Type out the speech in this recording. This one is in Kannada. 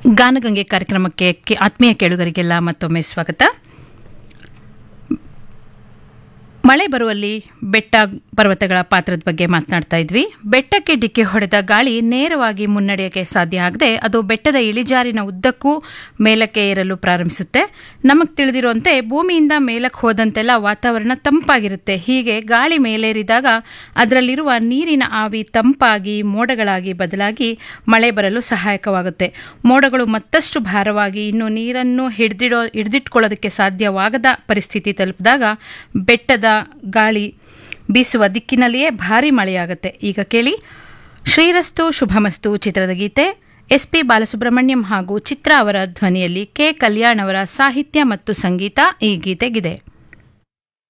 ಗಾನಗಂಗೆ ಕಾರ್ಯಕ್ರಮಕ್ಕೆ ಕೆ- ಆತ್ಮೀಯ ಕೇಳುಗರಿಗೆಲ್ಲ ಮತ್ತೊಮ್ಮೆ ಸ್ವಾಗತ ಮಳೆ ಬರುವಲ್ಲಿ ಬೆಟ್ಟ ಪರ್ವತಗಳ ಪಾತ್ರದ ಬಗ್ಗೆ ಮಾತನಾಡ್ತಾ ಇದ್ವಿ ಬೆಟ್ಟಕ್ಕೆ ಡಿಕ್ಕಿ ಹೊಡೆದ ಗಾಳಿ ನೇರವಾಗಿ ಮುನ್ನಡೆಯಕ್ಕೆ ಸಾಧ್ಯ ಆಗದೆ ಅದು ಬೆಟ್ಟದ ಇಳಿಜಾರಿನ ಉದ್ದಕ್ಕೂ ಮೇಲಕ್ಕೆ ಏರಲು ಪ್ರಾರಂಭಿಸುತ್ತೆ ನಮಗೆ ತಿಳಿದಿರುವಂತೆ ಭೂಮಿಯಿಂದ ಮೇಲಕ್ಕೆ ಹೋದಂತೆಲ್ಲ ವಾತಾವರಣ ತಂಪಾಗಿರುತ್ತೆ ಹೀಗೆ ಗಾಳಿ ಮೇಲೇರಿದಾಗ ಅದರಲ್ಲಿರುವ ನೀರಿನ ಆವಿ ತಂಪಾಗಿ ಮೋಡಗಳಾಗಿ ಬದಲಾಗಿ ಮಳೆ ಬರಲು ಸಹಾಯಕವಾಗುತ್ತೆ ಮೋಡಗಳು ಮತ್ತಷ್ಟು ಭಾರವಾಗಿ ಇನ್ನು ನೀರನ್ನು ಹಿಡಿದಿಡೋ ಹಿಡಿದಿಟ್ಕೊಳ್ಳೋದಕ್ಕೆ ಸಾಧ್ಯವಾಗದ ಪರಿಸ್ಥಿತಿ ತಲುಪಿದಾಗ ಬೆಟ್ಟದ ಗಾಳಿ ಬೀಸುವ ದಿಕ್ಕಿನಲ್ಲಿಯೇ ಭಾರಿ ಮಳೆಯಾಗುತ್ತೆ ಈಗ ಕೇಳಿ ಶ್ರೀರಸ್ತು ಶುಭಮಸ್ತು ಚಿತ್ರದ ಗೀತೆ ಎಸ್ ಪಿ ಬಾಲಸುಬ್ರಹ್ಮಣ್ಯಂ ಹಾಗೂ ಚಿತ್ರ ಅವರ ಧ್ವನಿಯಲ್ಲಿ ಕೆ ಕಲ್ಯಾಣ್ ಅವರ ಸಾಹಿತ್ಯ ಮತ್ತು ಸಂಗೀತ ಈ ಗೀತೆಗಿದೆ